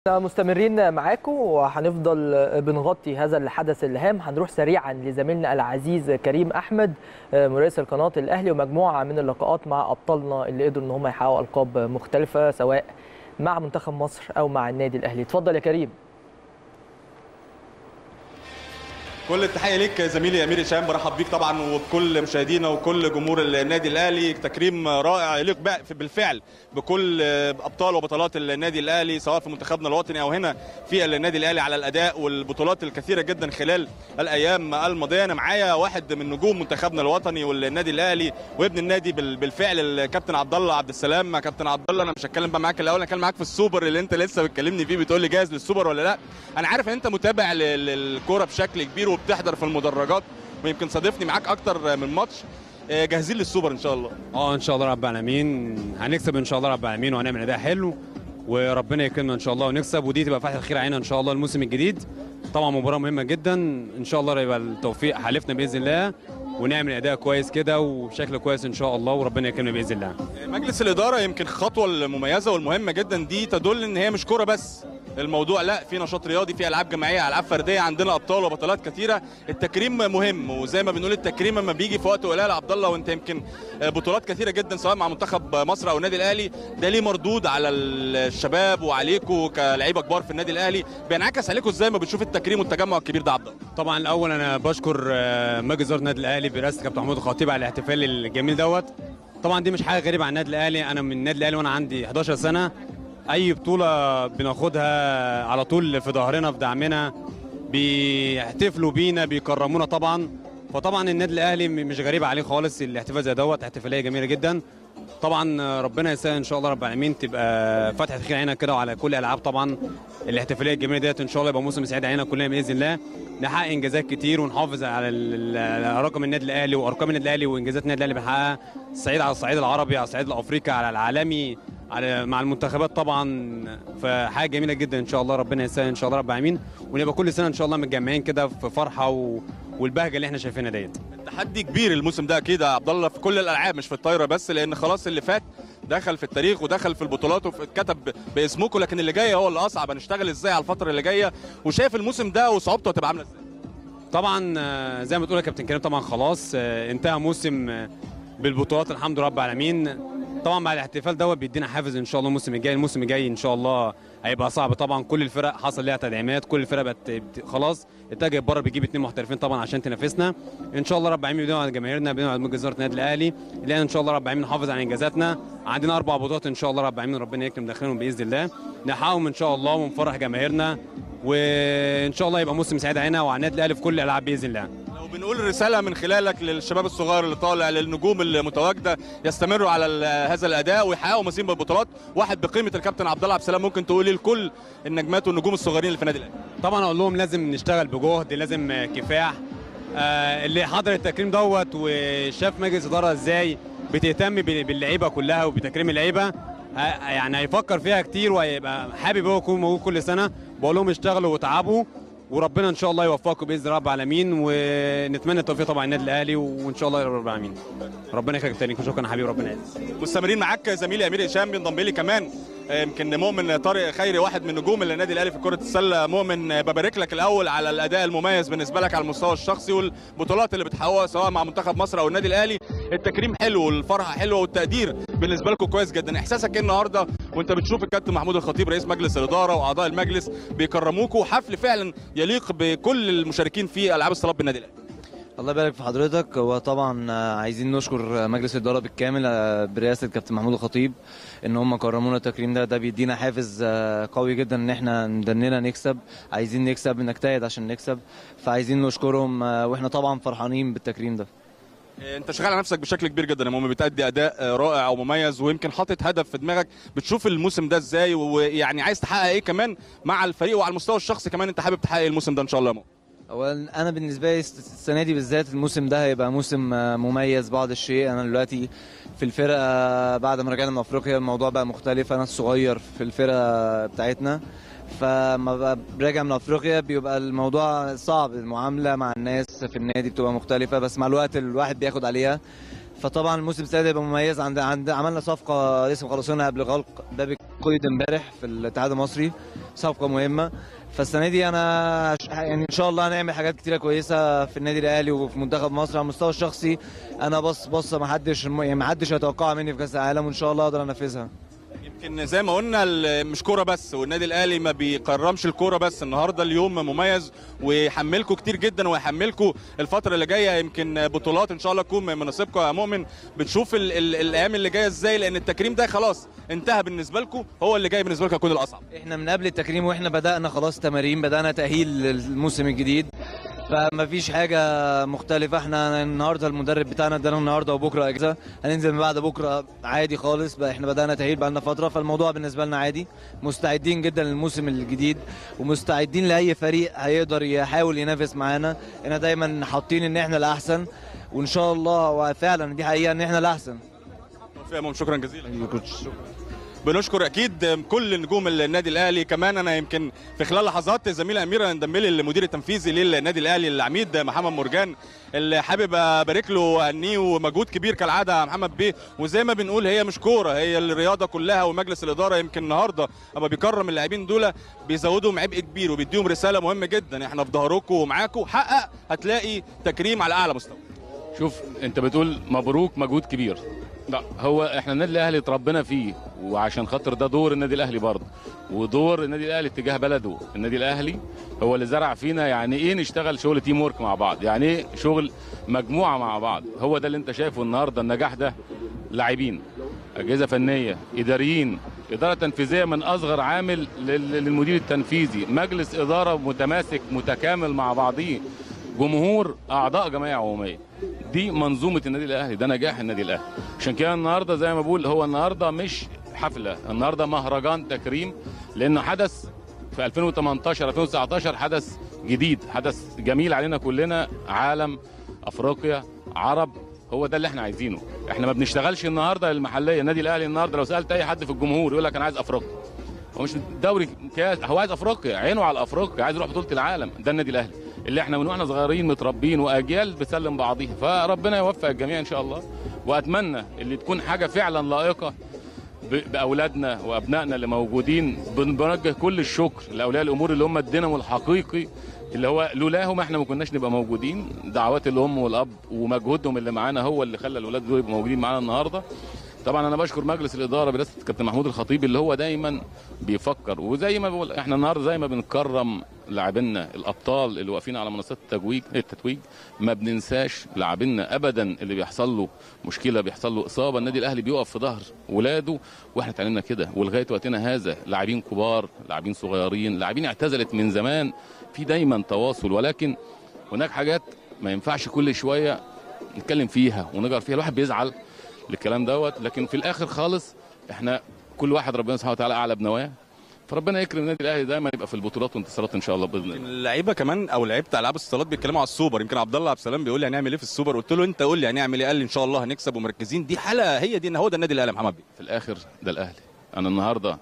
مستمرين معاكم وهنفضل بنغطي هذا الحدث الهام هنروح سريعا لزميلنا العزيز كريم احمد مراسل قناه الاهلي ومجموعه من اللقاءات مع ابطالنا اللي قدروا ان هم يحققوا القاب مختلفه سواء مع منتخب مصر او مع النادي الاهلي اتفضل يا كريم كل التحيه ليك زميلي امير هشام برحب بيك طبعا وبكل مشاهدينا وكل جمهور النادي الاهلي تكريم رائع يليق بالفعل بكل ابطال وبطولات النادي الاهلي سواء في منتخبنا الوطني او هنا في النادي الاهلي على الاداء والبطولات الكثيره جدا خلال الايام الماضيه انا معايا واحد من نجوم منتخبنا الوطني والنادي الاهلي وابن النادي بالفعل الكابتن عبد الله عبد السلام كابتن عبد الله انا مش هتكلم بقى معاك الاول انا هتكلم معاك في السوبر اللي انت لسه بتكلمني فيه بتقول لي جاهز للسوبر ولا لا انا عارف ان انت متابع للكوره بشكل كبير وبتحضر في المدرجات ويمكن صادفني معاك اكتر من ماتش جاهزين للسوبر ان شاء الله اه ان شاء الله رب العالمين هنكسب ان شاء الله رب العالمين وهنعمل اداء حلو وربنا يكرمنا ان شاء الله ونكسب ودي تبقى فتحه خير علينا ان شاء الله الموسم الجديد طبعا مباراه مهمه جدا ان شاء الله يبقى التوفيق حالفنا باذن الله ونعمل اداء كويس كده وبشكل كويس ان شاء الله وربنا يكرمنا باذن الله مجلس الاداره يمكن الخطوه المميزه والمهمه جدا دي تدل ان هي مش كوره بس الموضوع لا في نشاط رياضي في العاب جماعيه العاب فرديه عندنا ابطال وبطولات كثيره التكريم مهم وزي ما بنقول التكريم لما بيجي في وقت قليل عبد الله وانت يمكن بطولات كثيره جدا سواء مع منتخب مصر او النادي الاهلي ده ليه مردود على الشباب وعليكم كلعيبه كبار في النادي الاهلي بينعكس عليكم ازاي ما بتشوف التكريم والتجمع الكبير ده عبد الله طبعا الاول انا بشكر مجلس اداره النادي الاهلي برئاسه كابتن محمود الخطيب على الاحتفال الجميل دوت طبعا دي مش حاجه غريبه عن النادي الاهلي انا من النادي الاهلي وانا عندي 11 سنه اي بطوله بناخدها على طول في ظهرنا في دعمنا بيحتفلوا بينا بيكرمونا طبعا فطبعا النادي الاهلي مش غريب عليه خالص الاحتفال زي دوت احتفاليه جميله جدا طبعا ربنا يسهل ان شاء الله رب العالمين تبقى فتحه خير علينا كده وعلى كل الالعاب طبعا الاحتفاليه الجميله ديت ان شاء الله يبقى موسم سعيد علينا كلنا باذن الله نحقق انجازات كتير ونحافظ على رقم النادي الاهلي وارقام النادي الاهلي وانجازات النادي الاهلي بنحققها الصعيد على الصعيد العربي على الصعيد الافريقي على العالمي على مع المنتخبات طبعا فحاجه جميله جدا ان شاء الله ربنا يسهل ان شاء الله رب العالمين ونبقى كل سنه ان شاء الله متجمعين كده في فرحه و... والبهجه اللي احنا شايفينها ديت تحدي كبير الموسم ده اكيد يا عبد الله في كل الالعاب مش في الطايره بس لان خلاص اللي فات دخل في التاريخ ودخل في البطولات واتكتب باسمكم لكن اللي جاي هو اللي اصعب هنشتغل ازاي على الفتره اللي جايه وشايف الموسم ده وصعوبته هتبقى عامله ازاي طبعا زي ما تقول يا كابتن كريم طبعا خلاص انتهى موسم بالبطولات الحمد لله رب العالمين طبعا مع الاحتفال دوت بيدينا حافز ان شاء الله الموسم الجاي الموسم الجاي ان شاء الله هيبقى صعب طبعا كل الفرق حصل ليها تدعيمات كل الفرق بقت خلاص اتجهت بره بتجيب اثنين محترفين طبعا عشان تنافسنا ان شاء الله رب العالمين بندعو على جماهيرنا بندعو على مجلس اداره النادي الاهلي لان ان شاء الله رب العالمين نحافظ على انجازاتنا عندنا اربع بطولات ان شاء الله رب العالمين ربنا يكرم داخلهم باذن الله نحققهم ان شاء الله ونفرح جماهيرنا وان شاء الله يبقى موسم سعيد علينا وعلى النادي الاهلي في كل الالعاب باذن الله لو بنقول رساله من خلالك للشباب الصغير اللي طالع للنجوم المتواجده يستمروا على هذا الاداء ويحققوا مزيد من البطولات واحد بقيمه الكابتن عبد الله عبد السلام ممكن تقولي لكل النجمات والنجوم الصغيرين اللي في النادي الاهلي طبعا اقول لهم لازم نشتغل بجهد لازم كفاح آه اللي حضر التكريم دوت وشاف مجلس اداره ازاي بتهتم باللعيبه كلها وبتكريم اللعيبه يعني هيفكر فيها كتير وهيبقى حابب هو يكون موجود كل سنه بقول لهم اشتغلوا وتعبوا وربنا ان شاء الله يوفقكم باذن رب العالمين ونتمنى التوفيق طبعا النادي الاهلي وان شاء الله يا رب العالمين ربنا يخليك تاني شكرا حبيبي ربنا يعزك مستمرين معاك زميلي امير هشام بينضم لي كمان يمكن مؤمن طارق خيري واحد من نجوم النادي الاهلي في كره السله مؤمن ببارك لك الاول على الاداء المميز بالنسبه لك على المستوى الشخصي والبطولات اللي بتحققها سواء مع منتخب مصر او النادي الاهلي التكريم حلو والفرحه حلوه والتقدير بالنسبه لكم كويس جدا احساسك ايه النهارده وانت بتشوف الكابتن محمود الخطيب رئيس مجلس الاداره واعضاء المجلس بيكرموكوا حفل فعلا يليق بكل المشاركين في العاب الصالات بالنادي الاهلي الله يبارك في حضرتك هو طبعا عايزين نشكر مجلس الاداره بالكامل برئاسه الكابتن محمود الخطيب ان هم كرمونا التكريم ده ده بيدينا حافز قوي جدا ان احنا ندننا نكسب عايزين نكسب نجتهد عشان نكسب فعايزين نشكرهم واحنا طبعا فرحانين بالتكريم ده انت شغال على نفسك بشكل كبير جدا يا مؤمن بتأدي اداء رائع ومميز ويمكن حاطط هدف في دماغك بتشوف الموسم ده ازاي ويعني عايز تحقق ايه كمان مع الفريق وعلى المستوى الشخصي كمان انت حابب تحقق الموسم ده ان شاء الله يا مؤمن اولا انا بالنسبه لي السنه دي بالذات الموسم ده هيبقى موسم مميز بعض الشيء انا دلوقتي في الفرقه بعد ما رجعنا من افريقيا الموضوع بقى مختلف انا الصغير في الفرقه بتاعتنا فما راجع من افريقيا بيبقى الموضوع صعب المعامله مع الناس في النادي بتبقى مختلفه بس مع الوقت الواحد بياخد عليها فطبعا الموسم السادس هيبقى مميز عند عند عملنا صفقه لسه مخلصينها قبل غلق باب القيد امبارح في الاتحاد المصري صفقه مهمه فالسنه دي انا ش- يعني ان شاء الله هنعمل حاجات كتيره كويسه في النادي الاهلي وفي منتخب مصر على المستوى الشخصي انا بص بص ما حدش يعني ما حدش هيتوقعها مني في كاس العالم وان شاء الله اقدر انفذها يمكن زي ما قلنا ال- مش كوره بس والنادي الاهلي ما بيكرمش الكوره بس النهارده اليوم مميز ويحملكم كتير جدا ويحملكم الفتره اللي جايه يمكن بطولات ان شاء الله تكون من نصيبكم يا مؤمن بنشوف ال ال الايام اللي جايه ازاي لان التكريم ده خلاص انتهى بالنسبه لكم هو اللي جاي بالنسبه لكم هيكون الاصعب احنا من قبل التكريم واحنا بدانا خلاص تمارين بدانا تاهيل للموسم الجديد فما فيش حاجه مختلفه احنا النهارده المدرب بتاعنا ادانا النهارده وبكره اجازه هننزل من بعد بكره عادي خالص بقى احنا بدانا تاهيل بقالنا فتره فالموضوع بالنسبه لنا عادي مستعدين جدا للموسم الجديد ومستعدين لاي فريق هيقدر يحاول ينافس معانا احنا دايما حاطين ان احنا الاحسن وان شاء الله وفعلا دي حقيقه ان احنا الاحسن توفيق يا مؤمن شكرا جزيلا بنشكر اكيد كل نجوم النادي الاهلي كمان انا يمكن في خلال لحظات زميله اميره انضم لي المدير التنفيذي للنادي الاهلي العميد محمد مرجان اللي حابب ابارك له واهنيه ومجهود كبير كالعاده يا محمد بيه وزي ما بنقول هي مش كوره هي الرياضه كلها ومجلس الاداره يمكن النهارده اما بيكرم اللاعبين دول بيزودهم عبء كبير وبيديهم رساله مهمه جدا احنا في ظهركم ومعاكم حقق هتلاقي تكريم على اعلى مستوى شوف انت بتقول مبروك مجهود كبير لا هو احنا النادي الاهلي اتربينا فيه وعشان خاطر ده دور النادي الاهلي برضه ودور النادي الاهلي اتجاه بلده النادي الاهلي هو اللي زرع فينا يعني ايه نشتغل شغل تيم ورك مع بعض يعني ايه شغل مجموعه مع بعض هو ده اللي انت شايفه النهارده النجاح ده لاعبين اجهزه فنيه اداريين اداره تنفيذيه من اصغر عامل لل- للمدير التنفيذي مجلس اداره متماسك متكامل مع بعضيه جمهور اعضاء جمعيه عموميه دي منظومه النادي الاهلي ده نجاح النادي الاهلي عشان كده النهارده زي ما بقول هو النهارده مش حفله النهارده مهرجان تكريم لانه حدث في 2018 2019 حدث جديد حدث جميل علينا كلنا عالم افريقيا عرب هو ده اللي احنا عايزينه احنا ما بنشتغلش النهارده للمحليه النادي الاهلي النهارده لو سالت اي حد في الجمهور يقول لك انا عايز افريقيا هو مش دوري كاس هو عايز افريقيا عينه على افريقيا عايز يروح بطوله العالم ده النادي الاهلي اللي احنا من واحنا صغيرين متربين واجيال بتسلم بعضيها فربنا يوفق الجميع ان شاء الله واتمنى اللي تكون حاجه فعلا لائقه ب- باولادنا وابنائنا اللي موجودين بن- بنوجه كل الشكر لاولياء الامور اللي هم الدينامو الحقيقي اللي هو لولاهم احنا ما كناش نبقى موجودين دعوات الام والاب ومجهودهم اللي معانا هو اللي خلى الاولاد دول يبقوا موجودين معانا النهارده طبعا انا بشكر مجلس الاداره برئاسه الكابتن محمود الخطيب اللي هو دايما بيفكر وزي ما بقول احنا النهارده زي ما بنكرم لاعبينا الابطال اللي واقفين على منصات التتويج التتويج ما بننساش لاعبينا ابدا اللي بيحصل له مشكله بيحصل له اصابه النادي الاهلي بيقف في ظهر ولاده واحنا اتعلمنا كده ولغايه وقتنا هذا لاعبين كبار لاعبين صغيرين لاعبين اعتزلت من زمان في دايما تواصل ولكن هناك حاجات ما ينفعش كل شويه نتكلم فيها ونجر فيها الواحد بيزعل للكلام دوت لكن في الاخر خالص احنا كل واحد ربنا سبحانه وتعالى اعلى بنواه فربنا يكرم النادي الاهلي دايما يبقى في البطولات وانتصارات ان شاء الله باذن الله اللعيبه كمان او لعيبه العاب الصالات بيتكلموا على السوبر يمكن عبد الله عبد السلام بيقول لي هنعمل ايه في السوبر قلت له انت قول لي هنعمل ايه قال لي ان شاء الله هنكسب ومركزين دي حاله هي دي ان هو ده النادي الاهلي يا محمد بيه في الاخر ده الاهلي انا النهارده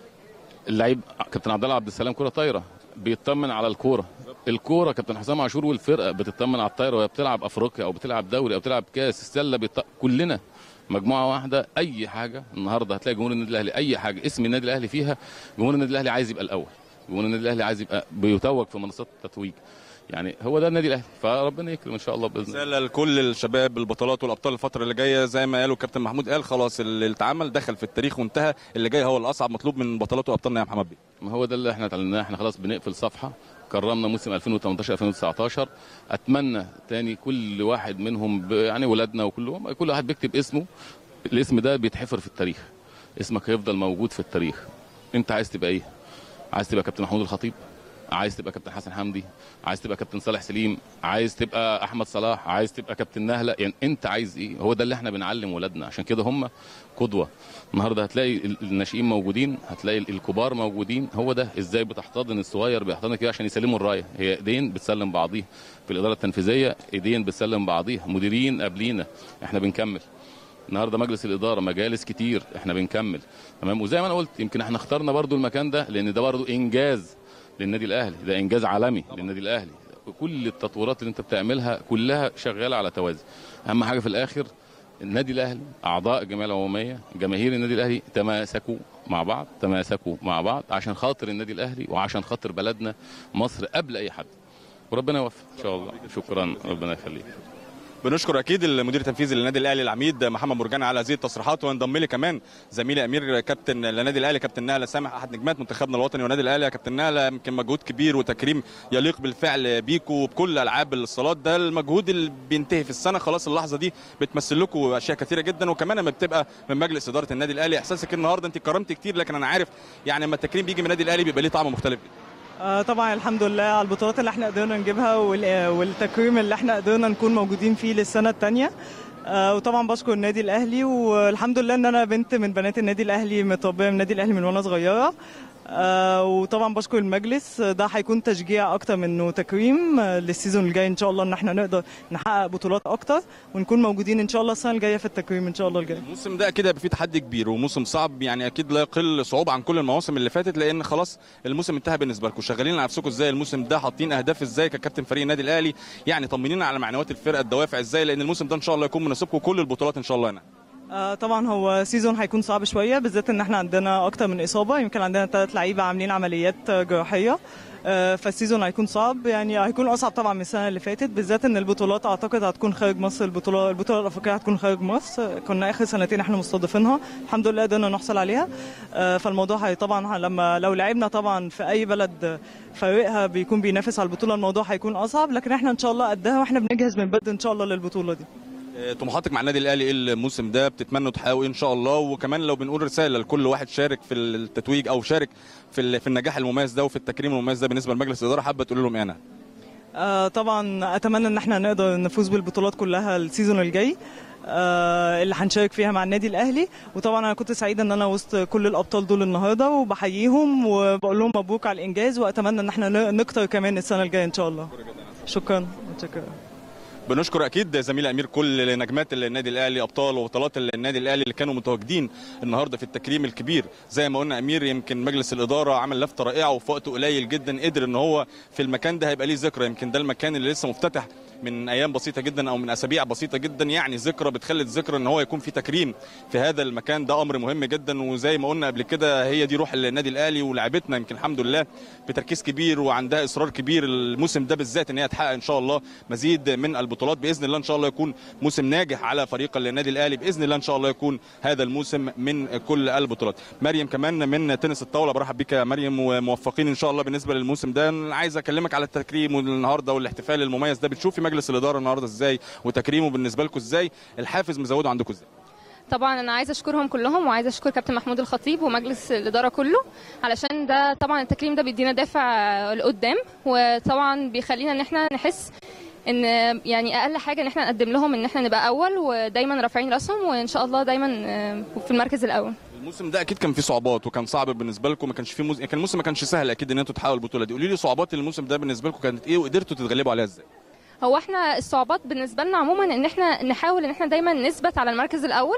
اللعيب كابتن عبد الله عبد السلام كره طايره بيطمن على الكوره الكوره كابتن حسام عاشور والفرقه بتطمن على الطايره وهي بتلعب افريقيا او بتلعب دوري او بتلعب كاس السله بيط... كلنا مجموعه واحده اي حاجه النهارده هتلاقي جمهور النادي الاهلي اي حاجه اسم النادي الاهلي فيها جمهور النادي الاهلي عايز يبقى الاول جمهور النادي الاهلي عايز يبقى بيتوج في منصات التتويج يعني هو ده النادي الاهلي فربنا يكرم ان شاء الله باذن الله رساله لكل الشباب البطولات والابطال الفتره اللي جايه زي ما قالوا الكابتن محمود قال خلاص اللي اتعمل دخل في التاريخ وانتهى اللي جاي هو الاصعب مطلوب من بطولات وابطالنا يا محمد بيه ما هو ده اللي احنا اتعلمناه احنا خلاص بنقفل صفحه كرمنا موسم 2018 2019 اتمنى تاني كل واحد منهم ب- يعني ولادنا وكلهم كل واحد بيكتب اسمه الاسم ده بيتحفر في التاريخ اسمك هيفضل موجود في التاريخ انت عايز تبقى ايه عايز تبقى كابتن محمود الخطيب عايز تبقى كابتن حسن حمدي عايز تبقى كابتن صالح سليم عايز تبقى احمد صلاح عايز تبقى كابتن نهله يعني انت عايز ايه هو ده اللي احنا بنعلم ولادنا عشان كده هم قدوه النهارده هتلاقي ال- الناشئين موجودين هتلاقي ال- الكبار موجودين هو ده ازاي بتحتضن الصغير بيحتضن كده عشان يسلموا الرايه هي ايدين بتسلم بعضيها في الاداره التنفيذيه ايدين بتسلم بعضيها مديرين قبلينا احنا بنكمل النهارده مجلس الاداره مجالس كتير احنا بنكمل تمام وزي ما انا قلت يمكن احنا اخترنا برضو المكان ده لان ده برضو انجاز للنادي الاهلي ده انجاز عالمي للنادي الاهلي كل التطويرات اللي انت بتعملها كلها شغاله على توازي اهم حاجه في الاخر النادي الاهلي اعضاء الجمعيه العموميه جماهير النادي الاهلي تماسكوا مع بعض تماسكوا مع بعض عشان خاطر النادي الاهلي وعشان خاطر بلدنا مصر قبل اي حد وربنا يوفق ان شاء الله شكرا ربنا يخليك بنشكر اكيد المدير التنفيذي للنادي الاهلي العميد محمد مرجان على هذه التصريحات وانضم لي كمان زميلي امير كابتن النادي الاهلي كابتن نهله سامح احد نجمات منتخبنا الوطني والنادي الاهلي يا كابتن نهله يمكن مجهود كبير وتكريم يليق بالفعل بيكو وبكل العاب الصالات ده المجهود اللي بينتهي في السنه خلاص اللحظه دي بتمثل لكم اشياء كثيره جدا وكمان لما بتبقى من مجلس اداره النادي الاهلي احساسك النهارده انت كرمت كتير لكن انا عارف يعني لما التكريم بيجي من النادي الاهلي بيبقى ليه طعم مختلف جدا آه طبعا الحمد لله على البطولات اللي احنا قدرنا نجيبها وال- والتكريم اللي احنا قدرنا نكون موجودين فيه للسنه الثانيه آه وطبعا بشكر النادي الاهلي والحمد لله ان انا بنت من بنات النادي الاهلي متربيه من النادي الاهلي من وانا صغيره آه وطبعا بشكر المجلس ده هيكون تشجيع اكتر منه تكريم آه للسيزون الجاي ان شاء الله ان احنا نقدر نحقق بطولات اكتر ونكون موجودين ان شاء الله السنه الجايه في التكريم ان شاء الله الجاي الموسم ده اكيد هيبقى فيه تحدي كبير وموسم صعب يعني اكيد لا يقل صعوبه عن كل المواسم اللي فاتت لان خلاص الموسم انتهى بالنسبه لكم شغالين على نفسكم ازاي الموسم ده حاطين اهداف ازاي ككابتن فريق النادي الاهلي يعني طمنينا على معنويات الفرقه الدوافع ازاي لان الموسم ده ان شاء الله يكون مناسبكم كل البطولات ان شاء الله هنا آه طبعا هو سيزون هيكون صعب شويه بالذات ان احنا عندنا اكتر من اصابه يمكن عندنا ثلاث لعيبه عاملين عمليات آه، جراحيه آه فالسيزون هيكون صعب يعني هيكون اصعب طبعا من السنه اللي فاتت بالذات ان البطولات اعتقد هتكون خارج مصر البطوله البطوله الافريقيه هتكون خارج مصر آه، كنا اخر سنتين احنا مستضيفينها الحمد لله قدرنا نحصل عليها آه فالموضوع هي طبعا لما لو لعبنا طبعا في اي بلد فريقها بيكون بينافس على البطوله الموضوع هيكون اصعب لكن احنا ان شاء الله قدها واحنا بنجهز من بدري ان شاء الله للبطوله دي آه، طموحاتك مع النادي الاهلي ايه الموسم ده بتتمنوا تحققوا إيه ان شاء الله وكمان لو بنقول رساله لكل واحد شارك في التتويج او شارك في ال- في النجاح المميز ده وفي التكريم المميز ده بالنسبه لمجلس الاداره حابه تقول لهم ايه انا آه طبعا اتمنى ان احنا نقدر نفوز بالبطولات كلها السيزون الجاي آه اللي هنشارك فيها مع النادي الاهلي وطبعا انا كنت سعيده ان انا وسط كل الابطال دول النهارده وبحييهم وبقول لهم مبروك على الانجاز واتمنى ان احنا ن- نكتر كمان السنه الجايه ان شاء الله شكرا متشكرة بنشكر اكيد زميل امير كل نجمات النادي الاهلي ابطال وبطولات النادي الاهلي اللي كانوا متواجدين النهارده في التكريم الكبير زي ما قلنا امير يمكن مجلس الاداره عمل لفته رائعه وفي وقت قليل جدا قدر ان هو في المكان ده هيبقى ليه ذكرى يمكن ده المكان اللي لسه مفتتح من ايام بسيطه جدا او من اسابيع بسيطه جدا يعني ذكرى بتخلد ذكرى ان هو يكون في تكريم في هذا المكان ده امر مهم جدا وزي ما قلنا قبل كده هي دي روح النادي الاهلي ولاعبتنا يمكن الحمد لله بتركيز كبير وعندها اصرار كبير الموسم ده بالذات ان هي تحقق ان شاء الله مزيد من البطولات باذن الله ان شاء الله يكون موسم ناجح على فريق النادي الاهلي باذن الله ان شاء الله يكون هذا الموسم من كل البطولات مريم كمان من تنس الطاوله برحب بيك يا مريم وموفقين ان شاء الله بالنسبه للموسم ده أنا عايز اكلمك على التكريم والنهارده والاحتفال المميز ده بتشوفي مجلس الاداره النهارده ازاي وتكريمه بالنسبه لكم ازاي الحافز مزوده عندكم ازاي طبعا انا عايزه اشكرهم كلهم وعايزه اشكر كابتن محمود الخطيب ومجلس الاداره كله علشان ده طبعا التكريم ده بيدينا دافع لقدام وطبعا بيخلينا ان احنا نحس ان يعني اقل حاجه ان احنا نقدم لهم ان احنا نبقى اول ودايما رافعين راسهم وان شاء الله دايما في المركز الاول الموسم ده اكيد كان فيه صعوبات وكان صعب بالنسبه لكم ما كانش فيه موز... كان الموسم ما كانش سهل اكيد ان انتوا تحققوا البطوله دي قولي لي صعوبات الموسم ده بالنسبه لكم كانت ايه وقدرتوا تتغلبوا عليها ازاي هو احنا الصعوبات بالنسبه لنا عموما ان احنا نحاول ان احنا دايما نثبت على المركز الاول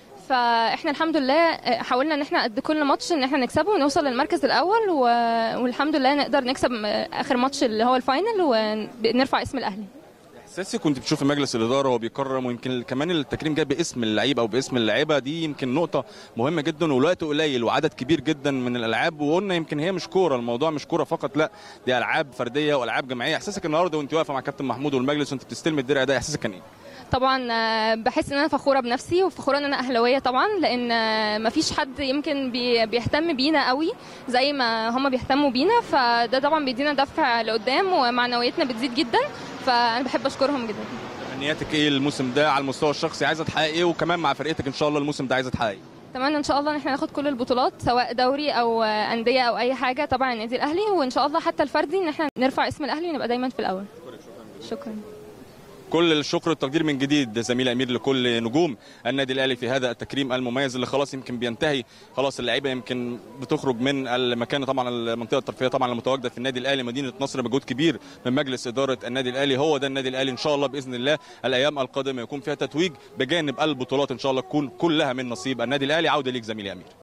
فاحنا الحمد لله حاولنا ان احنا قد كل ماتش ان احنا نكسبه ونوصل للمركز الاول و... والحمد لله نقدر نكسب اخر ماتش اللي هو الفاينل ونرفع اسم الاهلي احساسي كنت بتشوف مجلس الاداره وهو بيكرم ويمكن كمان التكريم جاي باسم اللعيب او باسم اللاعيبه دي يمكن نقطه مهمه جدا والوقت قليل وعدد كبير جدا من الالعاب وقلنا يمكن هي مش كوره الموضوع مش كوره فقط لا دي العاب فرديه والعاب جماعيه احساسك النهارده وانت واقفه مع كابتن محمود والمجلس وانت بتستلم الدرع ده احساسك كان ايه طبعا بحس ان انا فخوره بنفسي وفخوره ان انا اهلاويه طبعا لان مفيش حد يمكن بي بيهتم بينا قوي زي ما هم بيهتموا بينا فده طبعا بيدينا دفع لقدام ومعنويتنا بتزيد جدا فانا بحب اشكرهم جدا امنياتك ايه الموسم ده على المستوى الشخصي عايزه تحقق ايه وكمان مع فرقتك ان شاء الله الموسم ده عايزه تحقق ايه اتمنى ان شاء الله ان احنا ناخد كل البطولات سواء دوري او انديه او اي حاجه طبعا النادي الاهلي وان شاء الله حتى الفردي ان احنا نرفع اسم الاهلي ونبقى دايما في الاول شكرا كل الشكر والتقدير من جديد زميل امير لكل نجوم النادي الاهلي في هذا التكريم المميز اللي خلاص يمكن بينتهي خلاص اللعيبه يمكن بتخرج من المكان طبعا المنطقه الترفيهيه طبعا المتواجده في النادي الاهلي مدينه نصر مجهود كبير من مجلس اداره النادي الاهلي هو ده النادي الاهلي ان شاء الله باذن الله الايام القادمه يكون فيها تتويج بجانب البطولات ان شاء الله تكون كلها من نصيب النادي الاهلي عوده ليك زميلي امير